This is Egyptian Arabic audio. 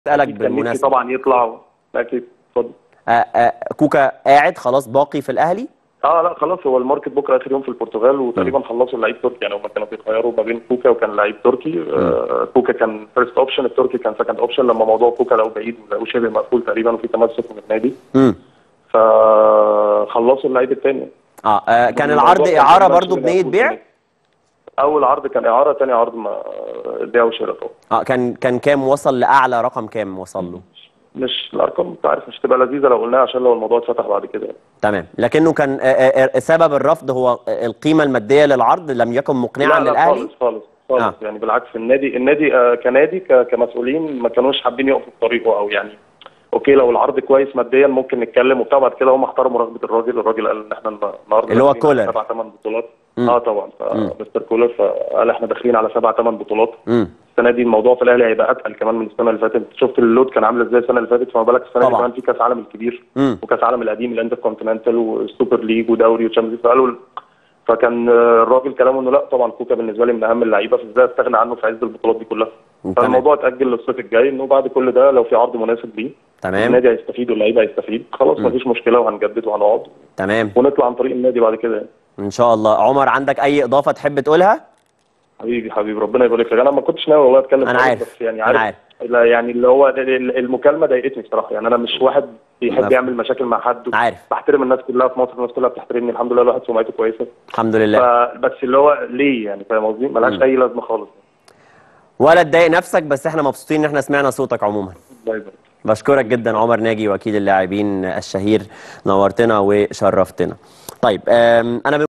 اسالك أكيد كان نفسي بالمناسبه طبعا يطلع اكيد اتفضل آه، آه، كوكا قاعد خلاص باقي في الاهلي اه لا خلاص هو الماركت بكره اخر يوم في البرتغال وتقريبا خلصوا اللعيب تركي يعني هم كانوا بيخيروا ما بين كوكا وكان لعيب تركي آه كوكا كان فيرست اوبشن التركي كان سكند اوبشن لما موضوع كوكا لو بعيد ولقوه شبه مقفول تقريبا وفي تمسك من النادي امم فخلصوا اللعيب الثاني اه آه، كان الموضوع العرض كان اعاره ماشي برضو بنيه مقفول بيع هناك. اول عرض كان اعاره ثاني عرض ما بيع وشراء طبعا اه كان كان كام وصل لاعلى رقم كام وصل له مش الارقام انت عارف مش تبقى لذيذه لو قلناها عشان لو الموضوع اتفتح بعد كده يعني. تمام لكنه كان آه، آه، آه، سبب الرفض هو القيمه الماديه للعرض لم يكن مقنعا لا لا للاهلي خالص خالص خالص آه. يعني بالعكس النادي النادي آه كنادي ك- كمسؤولين ما كانوش حابين يقفوا في طريقه او يعني اوكي لو العرض كويس ماديا ممكن نتكلم وبتاع بعد كده هم احترموا رغبه الراجل الراجل قال ان احنا النهارده اللي هو داخلين على كولر. سبع ثمان بطولات مم. اه طبعا مستر كولر فقال احنا داخلين على سبع ثمان بطولات امم السنه دي الموضوع في الاهلي هيبقى اتقل كمان من السنه اللي فاتت شفت اللود كان عامل ازاي السنه اللي فاتت فما بالك السنه دي طبعاً. كمان في كاس عالم الكبير مم. وكاس عالم القديم الانتر كونتيننتال والسوبر ليج ودوري وتشامبيونز ليج فقالوا فكان آه، الراجل كلامه انه لا طبعا كوكا بالنسبه لي من اهم اللعيبه فازاي استغنى عنه في عز البطولات دي كلها تمام. فالموضوع اتاجل للصيف الجاي انه بعد كل ده لو في عرض مناسب ليه تمام النادي هيستفيد واللعيبه هيستفيد خلاص مفيش مشكله وهنجدد وهنقعد تمام ونطلع عن طريق النادي بعد كده يعني. ان شاء الله عمر عندك اي اضافه تحب تقولها حبيبي حبيبي ربنا يبارك لك انا ما كنتش ناوي والله اتكلم أنا خالص، عارف. بس يعني أنا عارف, عارف. لا يعني اللي هو ال- ال- المكالمه ضايقتني بصراحه يعني انا مش واحد بيحب مفهوم. يعمل مشاكل مع حد عارف. بحترم الناس كلها في مصر الناس كلها بتحترمني الحمد لله الواحد سمعته كويسه الحمد لله فبس اللي هو ليه يعني فاهم قصدي ملهاش اي لازمه خالص ولا تضايق نفسك بس احنا مبسوطين ان احنا سمعنا صوتك عموما الله يبارك بشكرك جدا عمر ناجي وكيل اللاعبين الشهير نورتنا وشرفتنا طيب آم، انا